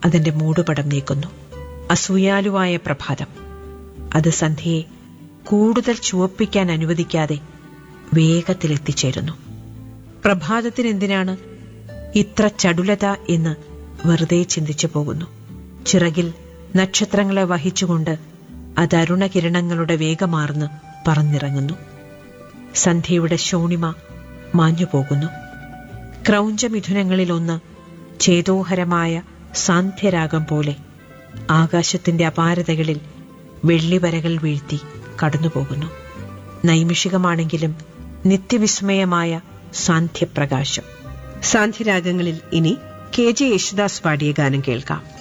അതിന്റെ മൂടുപടം നീക്കുന്നു അസൂയാലുവായ പ്രഭാതം അത് സന്ധ്യയെ കൂടുതൽ ചുവപ്പിക്കാൻ അനുവദിക്കാതെ വേഗത്തിലെത്തിച്ചേരുന്നു പ്രഭാതത്തിനെന്തിനാണ് ഇത്ര ചടുലത എന്ന് വെറുതെ ചിന്തിച്ചു പോകുന്നു ചിറകിൽ നക്ഷത്രങ്ങളെ വഹിച്ചുകൊണ്ട് അത് അരുണകിരണങ്ങളുടെ വേഗമാർന്ന് പറന്നിറങ്ങുന്നു സന്ധ്യയുടെ ശോണിമ മാഞ്ഞു പോകുന്നു ക്രൗഞ്ചമിഥുനങ്ങളിലൊന്ന് ചേതോഹരമായ സാന്ധ്യരാഗം പോലെ ആകാശത്തിന്റെ അപാരതകളിൽ വെള്ളിവരകൾ വീഴ്ത്തി കടന്നുപോകുന്നു നൈമിഷികമാണെങ്കിലും നിത്യവിസ്മയമായ സാന്ധ്യപ്രകാശം സാന്ധ്യരാഗങ്ങളിൽ ഇനി കെ ജെ യേശുദാസ് പാടിയ ഗാനം കേൾക്കാം